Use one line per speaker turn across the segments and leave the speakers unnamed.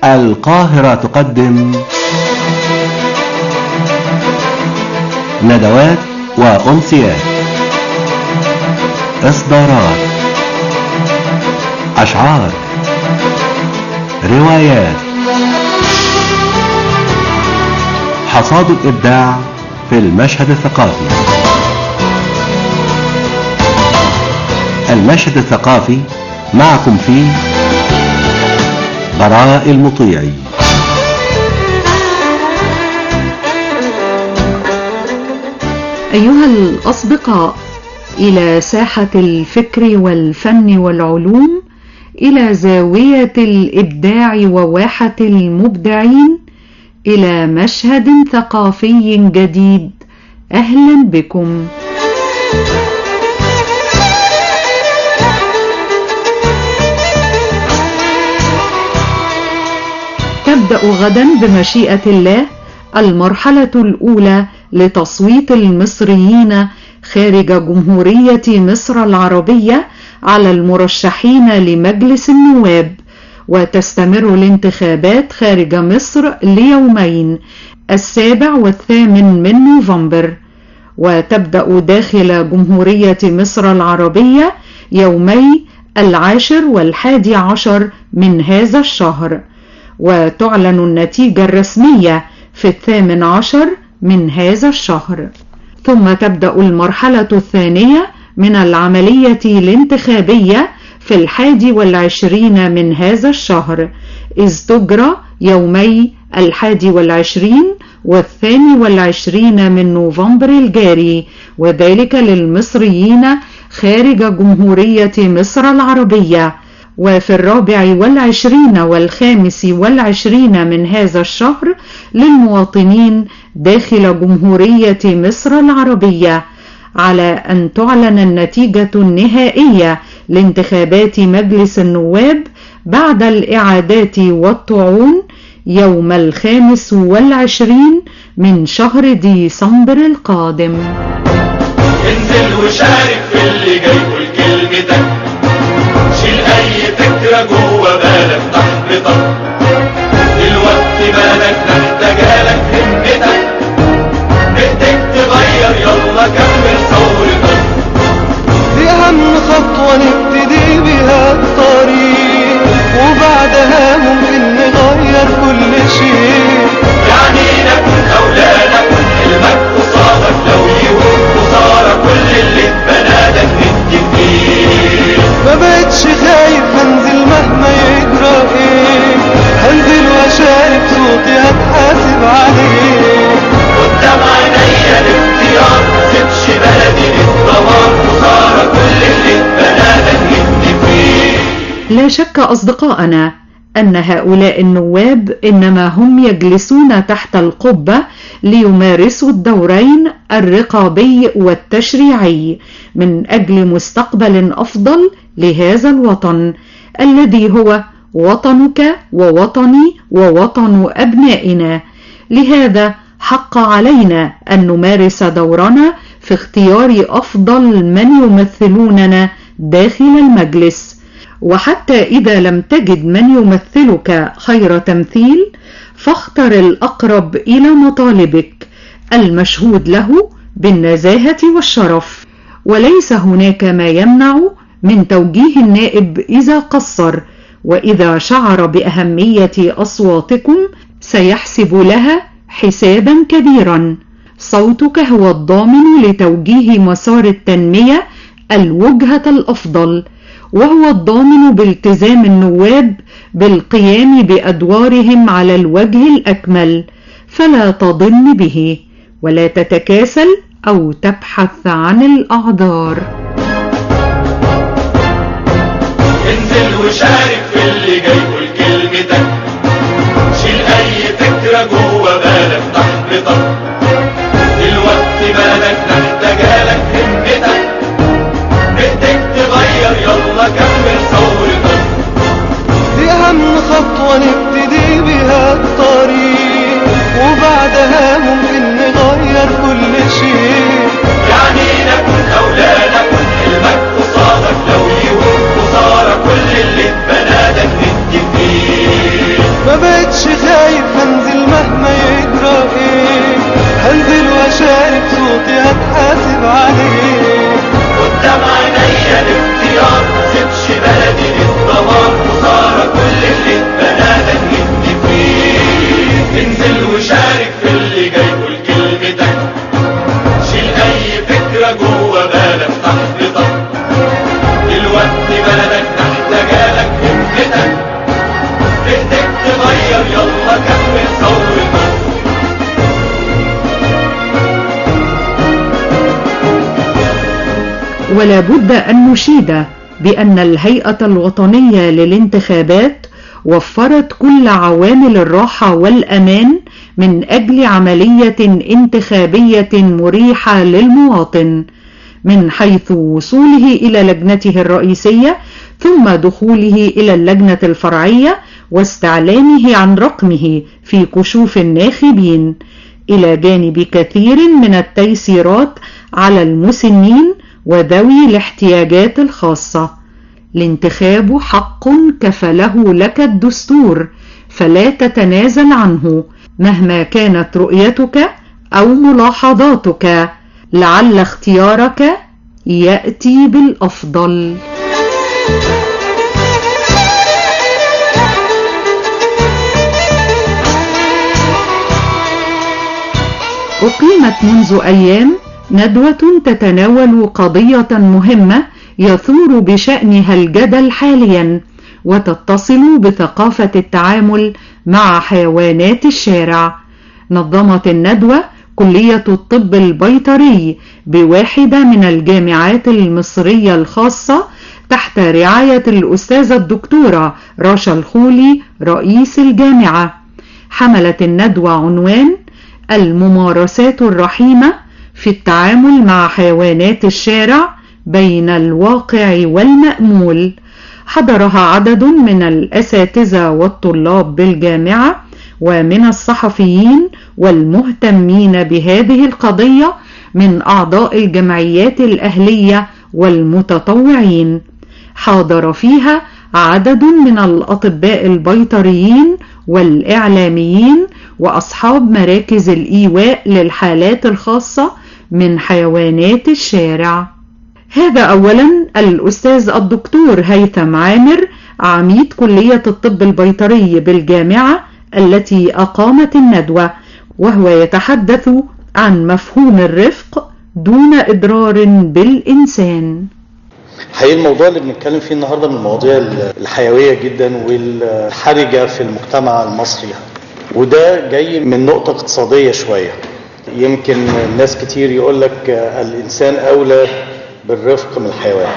القاهرة تقدم ندوات وأمسيات إصدارات أشعار روايات حصاد الإبداع في المشهد الثقافي المشهد الثقافي معكم فيه براء المطيعي
أيها الأصدقاء إلى ساحة الفكر والفن والعلوم إلى زاوية الإبداع وواحة المبدعين إلى مشهد ثقافي جديد أهلا بكم تبدأ غدا بمشيئة الله المرحلة الأولى لتصويت المصريين خارج جمهورية مصر العربية على المرشحين لمجلس النواب وتستمر الانتخابات خارج مصر ليومين السابع والثامن من نوفمبر وتبدأ داخل جمهورية مصر العربية يومي العاشر والحادي عشر من هذا الشهر وتعلن النتيجة الرسمية في الثامن عشر من هذا الشهر ثم تبدأ المرحلة الثانية من العملية الانتخابية في الحادي والعشرين من هذا الشهر إذ تجرى يومي الحادي والعشرين والثاني والعشرين من نوفمبر الجاري وذلك للمصريين خارج جمهورية مصر العربية وفي الرابع والعشرين والخامس والعشرين من هذا الشهر للمواطنين داخل جمهورية مصر العربية على أن تعلن النتيجة النهائية لانتخابات مجلس النواب بعد الإعادات والطعون يوم الخامس والعشرين من شهر ديسمبر القادم
انزل وشارك في اللي جاي قول كلمتك شيل اي فكرة جوه بالك تحبطك دلوقتي بالك محتاجالك همتك بايدك تغير يلا كمل ثورتك
دي أهم خطوة نبتدي بها الطريق وبعدها ممكن نغير كل شيء
يعني نكون أولى نكون حلمك قصادك لو يكون خسارة كل اللي اتبنادك ندي فيه
ما بقتش خايف هنزل مهما يجرى ايه هنزل واشارك صوتي هتحاسب عليه
قدام عينيا الاختيار سيبش بلدي للدمار خسارة كل اللي اتبنادك ندي فيه
لا شك أصدقاءنا أن هؤلاء النواب إنما هم يجلسون تحت القبة ليمارسوا الدورين الرقابي والتشريعي من أجل مستقبل أفضل لهذا الوطن الذي هو وطنك ووطني ووطن أبنائنا لهذا حق علينا أن نمارس دورنا في اختيار أفضل من يمثلوننا داخل المجلس وحتى إذا لم تجد من يمثلك خير تمثيل فاختر الأقرب إلى مطالبك المشهود له بالنزاهة والشرف وليس هناك ما يمنع من توجيه النائب إذا قصر وإذا شعر بأهمية أصواتكم سيحسب لها حسابا كبيرا صوتك هو الضامن لتوجيه مسار التنمية الوجهة الأفضل وهو الضامن بالتزام النواب بالقيام بأدوارهم على الوجه الأكمل فلا تضن به ولا تتكاسل أو تبحث عن الأعذار
انزل وشارك في اللي جاي قول كلمتك شيل اي فكرة جوه بالك تحبطك دلوقتي بالك محتاجالك همتك بايدك تغير يلا كمل ثورتك
دي أهم خطوة نبتدي بها الطريق وبعدها ممكن نغير كل شيء
يعني نكون أولى نكون حلمك قصادك لو يكون خسارة كل اللي اتبنادك ندي
بقتش خايف هنزل مهما يجرى ايه هنزل واشارك صوتي هتحاسب عليه
قدام عينيا الاختيار سيبش بلدي للدمار خسارة كل اللي اتبنى ده نهد فيه انزل وشارك في اللي جاي قول كلمتك شيل اي فكرة جوه بالك تحبطك دلوقتي بلدك محتاجالك همتك بايدك تغير يلا كمل ثورتك
ولا بد أن نشيد بأن الهيئة الوطنية للانتخابات وفرت كل عوامل الراحة والأمان من أجل عملية انتخابية مريحة للمواطن من حيث وصوله إلى لجنته الرئيسية ثم دخوله إلى اللجنة الفرعية واستعلامه عن رقمه في كشوف الناخبين إلى جانب كثير من التيسيرات على المسنين وذوي الاحتياجات الخاصة الانتخاب حق كفله لك الدستور فلا تتنازل عنه مهما كانت رؤيتك أو ملاحظاتك لعل اختيارك يأتي بالأفضل أقيمت منذ أيام ندوة تتناول قضية مهمة يثور بشأنها الجدل حاليا وتتصل بثقافة التعامل مع حيوانات الشارع نظمت الندوة كلية الطب البيطري بواحدة من الجامعات المصرية الخاصة تحت رعاية الأستاذة الدكتورة رشا الخولي رئيس الجامعة حملت الندوة عنوان الممارسات الرحيمة في التعامل مع حيوانات الشارع بين الواقع والمأمول حضرها عدد من الأساتذة والطلاب بالجامعة ومن الصحفيين والمهتمين بهذه القضية من أعضاء الجمعيات الأهلية والمتطوعين حاضر فيها عدد من الأطباء البيطريين والإعلاميين وأصحاب مراكز الإيواء للحالات الخاصة من حيوانات الشارع هذا أولا الأستاذ الدكتور هيثم عامر عميد كلية الطب البيطري بالجامعة التي أقامت الندوة وهو يتحدث عن مفهوم الرفق دون إضرار بالإنسان
حقيقي الموضوع اللي بنتكلم فيه النهارده من المواضيع الحيويه جدا والحرجه في المجتمع المصري وده جاي من نقطه اقتصاديه شويه يمكن ناس كتير يقول لك الانسان اولى بالرفق من الحيوان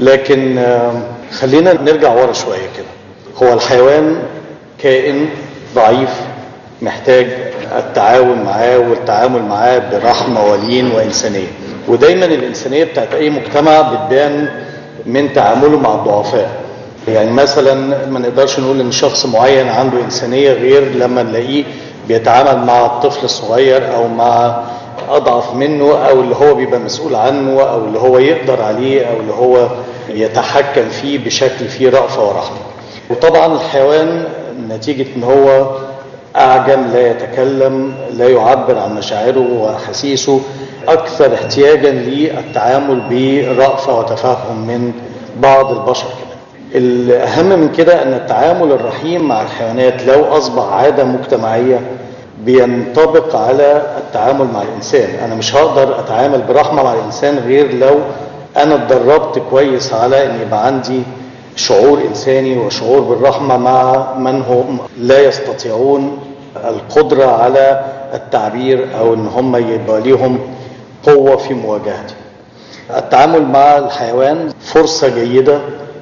لكن خلينا نرجع ورا شويه كده هو الحيوان كائن ضعيف محتاج التعاون معاه والتعامل معاه برحمه ولين وانسانيه ودايما الانسانيه بتاعت اي مجتمع بتبان من تعامله مع الضعفاء يعني مثلا ما نقدرش نقول ان شخص معين عنده انسانيه غير لما نلاقيه بيتعامل مع الطفل الصغير او مع اضعف منه او اللي هو بيبقى مسؤول عنه او اللي هو يقدر عليه او اللي هو يتحكم فيه بشكل فيه رأفة ورحمة وطبعا الحيوان نتيجة ان هو اعجم لا يتكلم لا يعبر عن مشاعره واحاسيسه اكثر احتياجا للتعامل برأفة وتفهم من بعض البشر كده الاهم من كده ان التعامل الرحيم مع الحيوانات لو اصبح عادة مجتمعية بينطبق على التعامل مع الانسان انا مش هقدر اتعامل برحمة مع الانسان غير لو انا اتدربت كويس على ان يبقى عندي شعور انساني وشعور بالرحمه مع من هم لا يستطيعون القدره على التعبير او ان هم يبقى ليهم قوه في مواجهتي. التعامل مع الحيوان فرصه جيده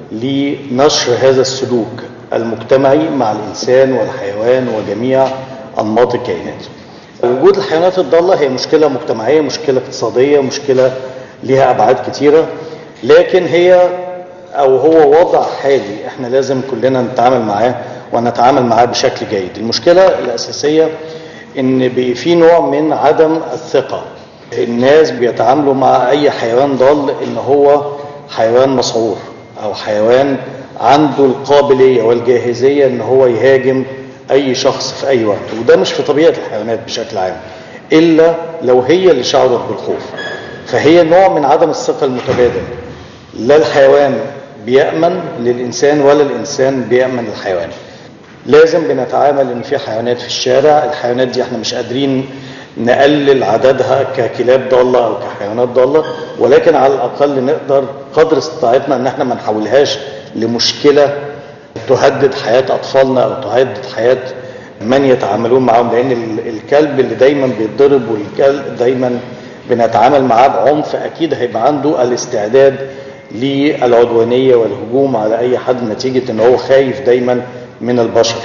لنشر هذا السلوك المجتمعي مع الانسان والحيوان وجميع انماط الكائنات. وجود الحيوانات الضاله هي مشكله مجتمعيه، مشكله اقتصاديه، مشكله ليها ابعاد كتيره لكن هي او هو وضع حالي احنا لازم كلنا نتعامل معاه ونتعامل معاه بشكل جيد المشكله الاساسيه ان في نوع من عدم الثقه الناس بيتعاملوا مع اي حيوان ضال ان هو حيوان مسعور او حيوان عنده القابليه والجاهزيه ان هو يهاجم اي شخص في اي وقت وده مش في طبيعه الحيوانات بشكل عام الا لو هي اللي شعرت بالخوف فهي نوع من عدم الثقه المتبادل لا الحيوان بيأمن للإنسان ولا الإنسان بيأمن للحيوان لازم بنتعامل ان في حيوانات في الشارع الحيوانات دي احنا مش قادرين نقلل عددها ككلاب ضالة او كحيوانات ضالة ولكن على الاقل نقدر قدر استطاعتنا ان احنا ما نحولهاش لمشكلة تهدد حياة اطفالنا او تهدد حياة من يتعاملون معهم لان ال- الكلب اللي دايما بيتضرب والكلب دايما بنتعامل معاه بعنف اكيد هيبقى عنده الاستعداد للعدوانية والهجوم على اي حد نتيجة ان هو خايف دايما من البشر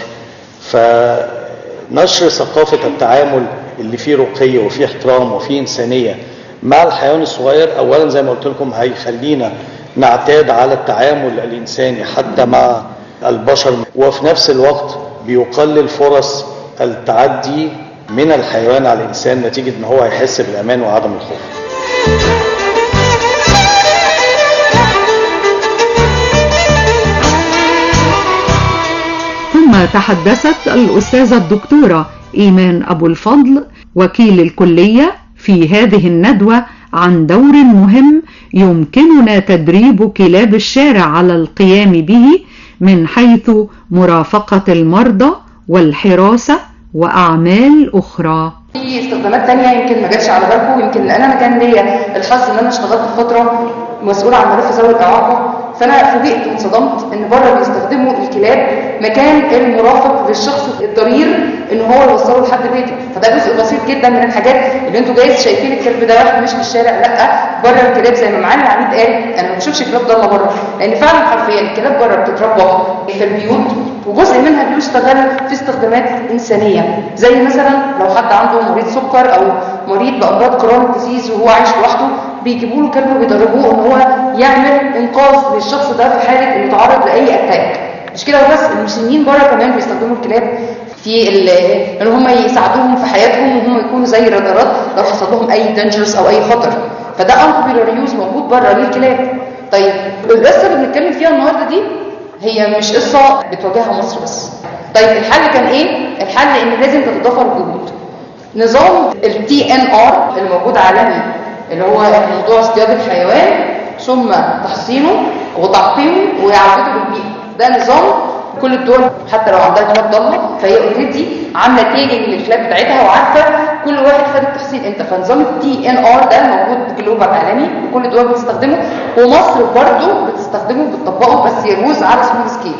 فنشر ثقافة التعامل اللي فيه رقي وفيه احترام وفيه إنسانية مع الحيوان الصغير أولا زي ما قلت لكم هيخلينا نعتاد على التعامل الإنساني حتى مع البشر وفي نفس الوقت بيقلل فرص التعدي من الحيوان على الإنسان نتيجة أن هو هيحس بالأمان وعدم الخوف
ثم تحدثت الأستاذة الدكتورة إيمان أبو الفضل وكيل الكلية في هذه الندوة عن دور مهم يمكننا تدريب كلاب الشارع على القيام به من حيث مرافقة المرضى والحراسة وأعمال أخرى
في استخدامات تانية يمكن ما جاتش على بالكم يمكن لان انا كان ليا الحظ ان انا اشتغلت فتره مسؤول عن ملف ذوي الاعاقه فانا فوجئت وانصدمت ان بره بيستخدموا الكلاب مكان المرافق للشخص الضرير ان هو يوصله لحد بيته فده جزء بسيط جدا من الحاجات اللي انتوا جايز شايفين الكلب ده واحد ماشي في الشارع لا بره الكلاب زي ما معالي العميد قال انا ما بشوفش كلاب ضاله بره لان فعلا حرفيا الكلاب بره بتتربى في البيوت وجزء منها بيشتغل في استخدامات انسانيه زي مثلا لو حد عنده مريض سكر او مريض بامراض كرونيك ديزيز وهو عايش لوحده بيجيبوا له كلب وبيدربوه ان هو يعمل انقاذ للشخص ده في حاله انه يتعرض لاي اتاك مش كده وبس المسنين بره كمان بيستخدموا الكلاب في ال- ان هم يساعدوهم في حياتهم وهم يكونوا زي رادارات لو حصل لهم اي دينجرس او اي خطر فده انكوبيلر يوز موجود بره للكلاب طيب القصه اللي بنتكلم فيها النهارده دي هي مش قصه بتواجهها مصر بس طيب الحل كان ايه الحل ان لازم تتضافر الجهود نظام التي ان ار اللي موجود عالمي اللي هو موضوع اصطياد الحيوان ثم تحصينه وتعقيمه واعادته بالبيئه ده نظام كل الدول حتى لو عندها كلاب ضاله فهي اوريدي عامله تيجنج للكلاب بتاعتها وعارفه كل واحد خد التحصين امتى فنظام التي ان ار ده موجود جلوبال عالمي وكل الدول بتستخدمه ومصر برضه بتستخدمه بتطبقه بس يجوز على سمول سكيل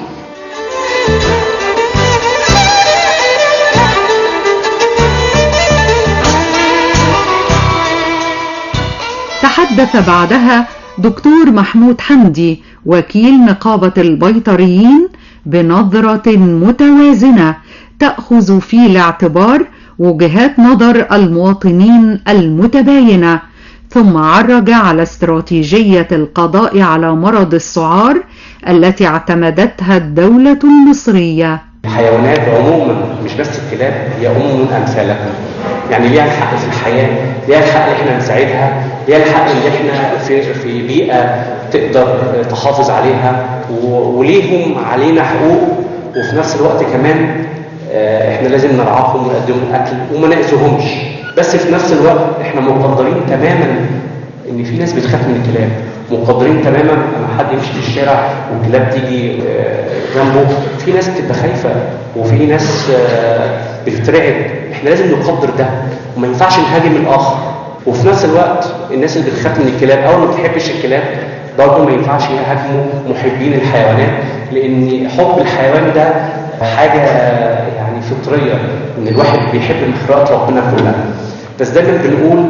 تحدث بعدها دكتور محمود حمدي وكيل نقابة البيطريين بنظرة متوازنة تأخذ في الاعتبار وجهات نظر المواطنين المتباينة ثم عرج على استراتيجية القضاء على مرض السعار التي اعتمدتها الدولة المصرية
الحيوانات عموما مش بس الكلاب هي عموما امثالنا يعني ليها الحق في الحياه ليها الحق ان احنا نساعدها ليها الحق ان احنا في في بيئه تقدر تحافظ عليها و- وليهم علينا حقوق وفي نفس الوقت كمان آه، احنا لازم نرعاهم ونقدم لهم اكل وما ناذيهمش بس في نفس الوقت احنا مقدرين تماما ان في ناس بتخاف من الكلاب مقدرين تماما لما حد يمشي في الشارع والكلاب تيجي آه، جنبه في ناس بتبقى خايفه وفي ناس آه، بتترعب احنا لازم نقدر ده وما ينفعش نهاجم الاخر وفي نفس الوقت الناس اللي بتخاف من الكلاب او ما بتحبش الكلاب برضه ما ينفعش يهاجموا محبين الحيوانات لان حب الحيوان ده حاجه يعني فطريه ان الواحد بيحب مخلوقات ربنا كلها بس دايما بنقول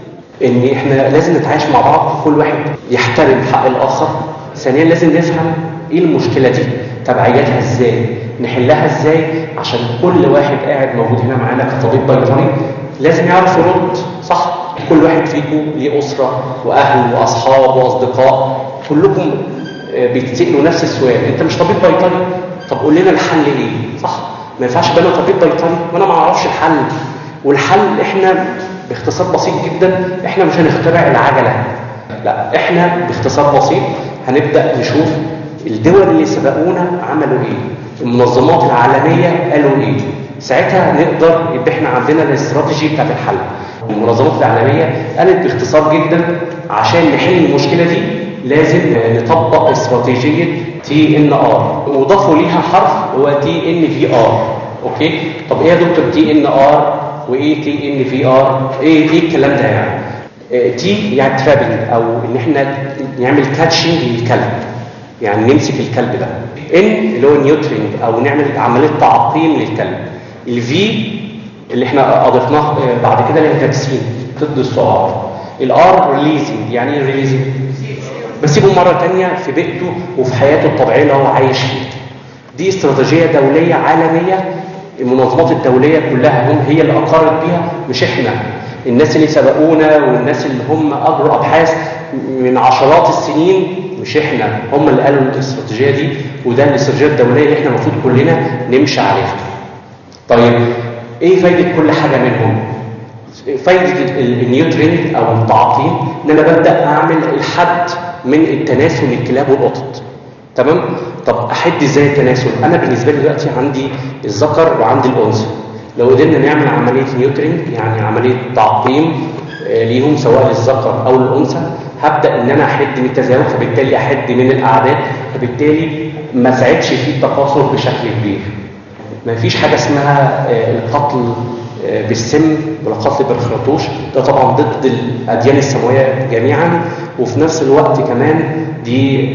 ان احنا لازم نتعايش مع بعض كل واحد يحترم حق الاخر ثانيا لازم نفهم ايه المشكله دي تبعياتها ازاي نحلها ازاي عشان كل واحد قاعد موجود هنا معانا كطبيب بيطري لازم يعرف يرد صح كل واحد فيكم ليه اسره واهل واصحاب واصدقاء كلكم آه، بيتسالوا نفس السؤال انت مش طبيب بيطري طب قول لنا الحل ايه صح ما ينفعش بقى انا طبيب بيطري وانا ما اعرفش الحل والحل احنا باختصار بسيط جدا احنا مش هنخترع العجله لا احنا باختصار بسيط هنبدا نشوف الدول اللي سبقونا عملوا ايه المنظمات العالميه قالوا ايه ساعتها نقدر يبقى احنا عندنا الاستراتيجي بتاعت الحل المنظمات العالميه قالت باختصار جدا عشان نحل المشكله دي لازم نطبق استراتيجيه تي ان ار وضافوا ليها حرف هو تي ان في ار اوكي طب ايه يا دكتور تي ان ار وايه تي ان في ار ايه ايه الكلام ده يعني تي يعني ترابنج او ان احنا نعمل كاتشنج للكلب يعني نمسك الكلب ده ان اللي هو نيوترينج او نعمل عمليه تعقيم للكلب الفي اللي احنا اضفناه بعد كده اللي هي فاكسين ضد السعار الار ريليزنج يعني ايه ريليزنج بسيبه مره ثانيه في بيئته وفي حياته الطبيعيه اللي هو عايش فيها دي استراتيجيه دوليه عالميه المنظمات الدوليه كلها هم هي اللي اقرت بيها مش احنا الناس اللي سبقونا والناس اللي هم اجروا ابحاث من عشرات السنين مش احنا هم اللي قالوا الاستراتيجيه دي وده الاستراتيجيه الدوليه اللي احنا المفروض كلنا نمشي عليها طيب ايه فايده كل حاجه منهم فايده النيوترينج او التعقيم ان انا ببدا اعمل الحد من التناسل للكلاب والقطط تمام طب احد ازاي التناسل انا بالنسبه لي دلوقتي عندي الذكر وعندي الانثى لو قدرنا نعمل عمليه نيوترينج يعني عمليه تعقيم ليهم سواء للذكر او الانثى هبدا ان انا احد من التزاوج فبالتالي احد من الاعداد فبالتالي ما ساعدش في التكاثر بشكل كبير ما فيش حاجه اسمها القتل بالسم ولا قتل بالخرطوش ده طبعا ضد الاديان السماويه جميعا وفي نفس الوقت كمان دي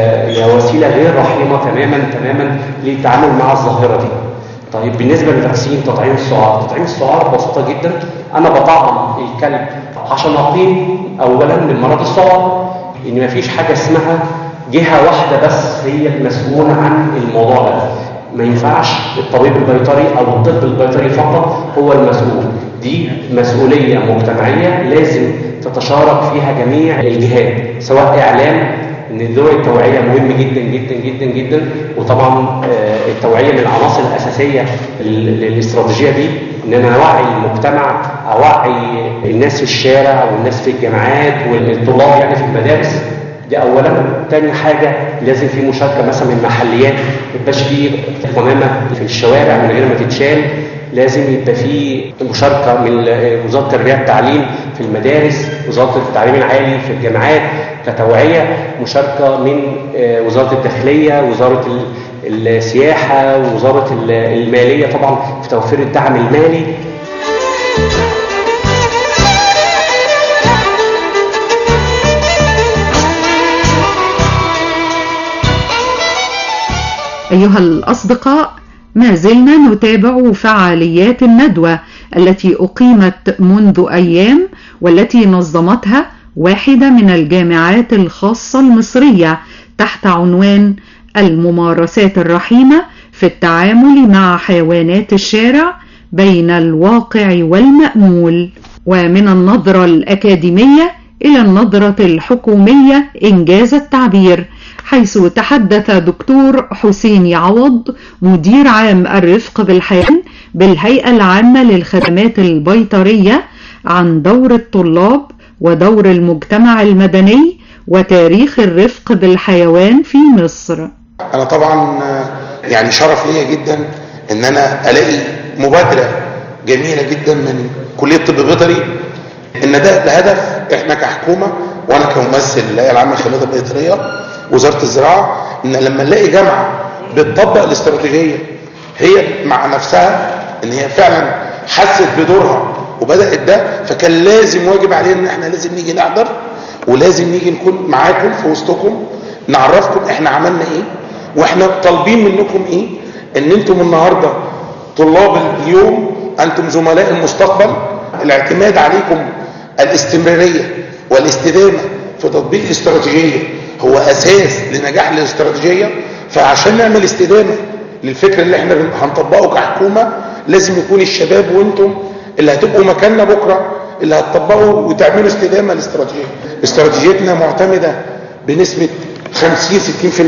وسيله غير رحيمه تماما تماما للتعامل مع الظاهره دي طيب بالنسبه للفاكسين تطعيم السعار تطعيم السعار بسيطه جدا انا بطعم الكلب عشان اقيم اولا من مرض السعار ان ما فيش حاجه اسمها جهه واحده بس هي المسؤوله عن الموضوع ده ما ينفعش الطبيب البيطري او الطب البيطري فقط هو المسؤول دي مسؤوليه مجتمعيه لازم تتشارك فيها جميع الجهات سواء اعلام ان دور التوعيه مهم جدا جدا جدا جدا وطبعا التوعيه من العناصر الاساسيه للاستراتيجيه دي ان انا اوعي المجتمع اوعي الناس في الشارع والناس في الجامعات والطلاب يعني في المدارس دي اولا تاني حاجه لازم في مشاركه مثلا من محليات ما يبقاش في قمامه في الشوارع من غير ما تتشال لازم يبقى في مشاركه من وزاره التربيه والتعليم في المدارس وزاره التعليم العالي في الجامعات كتوعيه مشاركه من وزاره الداخليه وزاره السياحه ووزاره الماليه طبعا في توفير الدعم المالي
أيها الأصدقاء ما زلنا نتابع فعاليات الندوة التي أقيمت منذ أيام والتي نظمتها واحدة من الجامعات الخاصة المصرية تحت عنوان الممارسات الرحيمة في التعامل مع حيوانات الشارع بين الواقع والمأمول ومن النظرة الأكاديمية إلى النظرة الحكومية إنجاز التعبير حيث تحدث دكتور حسين يعوض مدير عام الرفق بالحيوان بالهيئة العامة للخدمات البيطرية عن دور الطلاب ودور المجتمع المدني وتاريخ الرفق بالحيوان في مصر
أنا طبعا يعني شرف ليا جدا إن أنا ألاقي مبادرة جميلة جدا من كلية طب بيطري إن ده الهدف إحنا كحكومة وأنا كممثل الهيئة العامة للخدمات البيطرية وزارة الزراعة ان لما نلاقي جامعة بتطبق الاستراتيجية هي مع نفسها ان هي فعلا حست بدورها وبدأت ده فكان لازم واجب علينا ان احنا لازم نيجي نحضر ولازم نيجي نكون معاكم في وسطكم نعرفكم احنا عملنا ايه واحنا طالبين منكم ايه ان انتم النهاردة طلاب اليوم انتم زملاء المستقبل الاعتماد عليكم الاستمرارية والاستدامة في تطبيق الاستراتيجية هو اساس لنجاح الاستراتيجيه فعشان نعمل استدامه للفكر اللي احنا هنطبقه كحكومه لازم يكون الشباب وانتم اللي هتبقوا مكاننا بكره اللي هتطبقوا وتعملوا استدامه للاستراتيجيه استراتيجيتنا معتمده بنسبه 50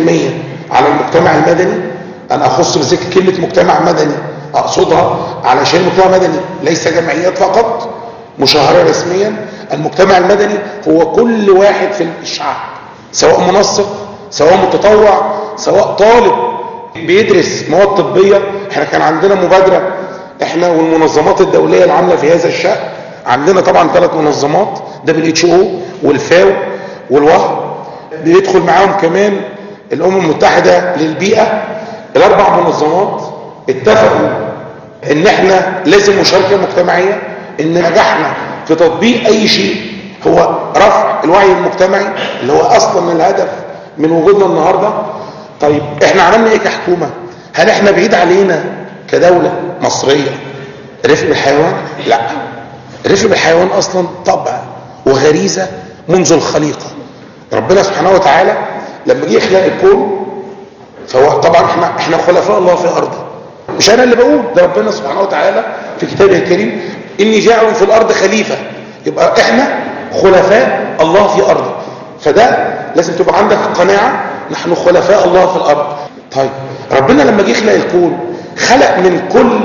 60% على المجتمع المدني انا اخص بذكر كلمه مجتمع مدني اقصدها علشان المجتمع المدني ليس جمعيات فقط مشهره رسميا المجتمع المدني هو كل واحد في الشعب سواء منسق سواء متطوع سواء طالب بيدرس مواد طبيه احنا كان عندنا مبادره احنا والمنظمات الدوليه اللي عامله في هذا الشأن عندنا طبعا ثلاث منظمات دبليو اتش او والفاو والوهب بيدخل معاهم كمان الامم المتحده للبيئه الاربع منظمات اتفقوا ان احنا لازم مشاركه مجتمعيه ان نجاحنا في تطبيق اي شيء هو رفع الوعي المجتمعي اللي هو اصلا الهدف من وجودنا النهارده طيب احنا عملنا ايه كحكومه هل احنا بعيد علينا كدوله مصريه رفق الحيوان لا رفق الحيوان اصلا طبع وغريزه منذ الخليقه ربنا سبحانه وتعالى لما جه يخلق الكون فهو طبعا احنا احنا خلفاء الله في ارضه مش انا اللي بقول ده ربنا سبحانه وتعالى في كتابه الكريم اني جاعل في الارض خليفه يبقى احنا خلفاء الله في ارضه فده لازم تبقى عندك قناعه نحن خلفاء الله في الارض طيب ربنا لما جه يخلق الكون خلق من كل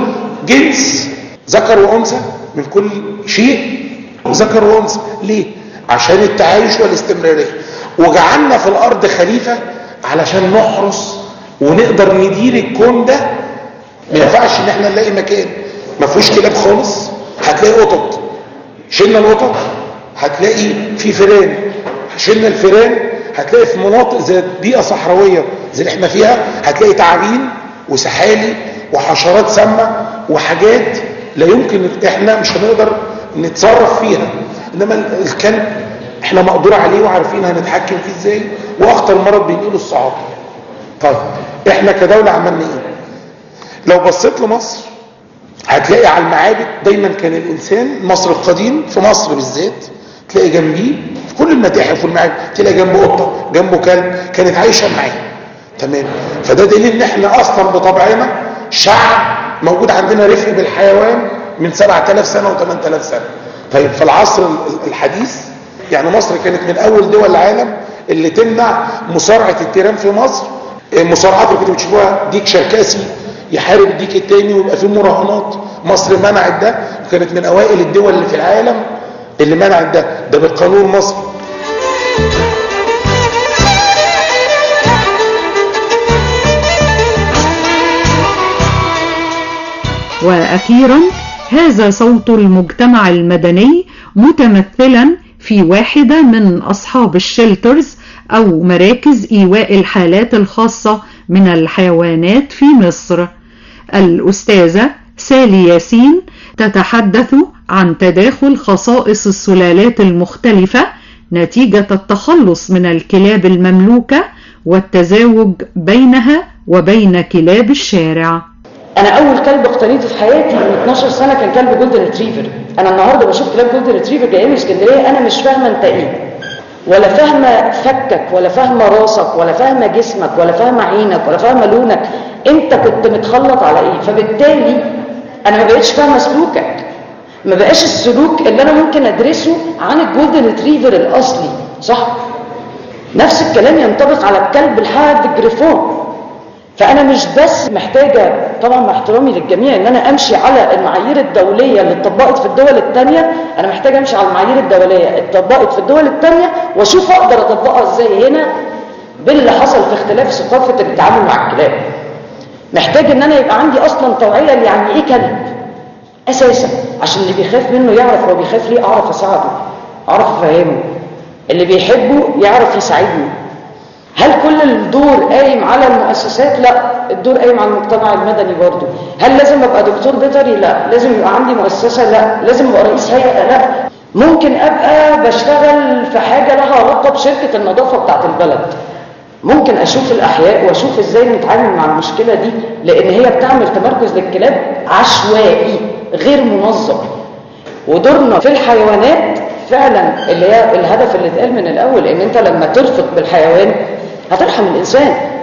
جنس ذكر وانثى من كل شيء ذكر وانثى ليه عشان التعايش والاستمراريه وجعلنا في الارض خليفه علشان نحرس ونقدر ندير الكون ده ما ينفعش ان احنا نلاقي مكان ما فيهوش كلاب خالص هتلاقي قطط شلنا القطط هتلاقي في فيران شلنا الفيران هتلاقي في مناطق زي بيئه صحراويه زي اللي احنا فيها هتلاقي تعابين وسحالي وحشرات سامه وحاجات لا يمكن احنا مش هنقدر نتصرف فيها انما الكلب احنا مقدور عليه وعارفين هنتحكم فيه ازاي واخطر مرض بينقله الصعاب طيب احنا كدوله عملنا ايه لو بصيت لمصر هتلاقي على المعابد دايما كان الانسان مصر القديم في مصر بالذات تلاقي جنبيه في كل المتاحف والمعابد تلاقي جنبه قطه جنبه كلب كانت عايشه معاه تمام فده دليل ان احنا اصلا بطبعنا شعب موجود عندنا رفق بالحيوان من 7000 سنه و8000 سنه طيب في العصر الحديث يعني مصر كانت من اول دول العالم اللي تمنع مصارعه التيران في مصر المصارعات اللي كنتوا بتشوفوها ديك شركاسي يحارب الديك التاني ويبقى فيه مراهنات مصر منعت ده وكانت من اوائل الدول اللي في العالم اللي منعت ده ده بالقانون المصري
واخيرا هذا صوت المجتمع المدني متمثلا في واحدة من أصحاب الشلترز أو مراكز إيواء الحالات الخاصة من الحيوانات في مصر الأستاذة سالي ياسين تتحدث عن تداخل خصائص السلالات المختلفة نتيجة التخلص من الكلاب المملوكة والتزاوج بينها وبين كلاب الشارع
انا اول كلب اقتنيته في حياتي من 12 سنه كان كلب جولدن ريتريفر انا النهارده بشوف كلاب جولدن ريتريفر جايين من اسكندريه انا مش فاهمه انت ايه ولا فاهمه فكك ولا فاهمه راسك ولا فاهمه جسمك ولا فاهمه عينك ولا فاهمه لونك انت كنت متخلط على ايه فبالتالي انا ما بقتش فاهمه سلوكك ما بقاش السلوك اللي انا ممكن ادرسه عن الجولدن ريتريفر الاصلي صح نفس الكلام ينطبق على الكلب الحاد الجريفون فانا مش بس محتاجه طبعا مع احترامي للجميع ان انا امشي على المعايير الدوليه اللي اتطبقت في الدول الثانيه انا محتاجه امشي على المعايير الدوليه اتطبقت في الدول الثانيه واشوف اقدر اطبقها ازاي هنا باللي حصل في اختلاف ثقافه التعامل مع الكلاب محتاج ان انا يبقى عندي اصلا توعيه يعني ايه كلب اساسا عشان اللي بيخاف منه يعرف هو بيخاف ليه اعرف اساعده اعرف افهمه اللي بيحبه يعرف يساعدني هل كل الدور قايم على المؤسسات لا الدور قايم على المجتمع المدني برضه هل لازم ابقى دكتور بيطري لا لازم يبقى عندي مؤسسه لا لازم ابقى رئيس هيئه لا ممكن ابقى بشتغل في حاجه لها علاقه بشركه النظافه بتاعت البلد ممكن اشوف الاحياء واشوف ازاي نتعامل مع المشكله دي لان هي بتعمل تمركز للكلاب عشوائي غير منظم ودورنا في الحيوانات فعلا اللي هي الهدف اللي اتقال من الاول ان انت لما ترفق بالحيوان هترحم الانسان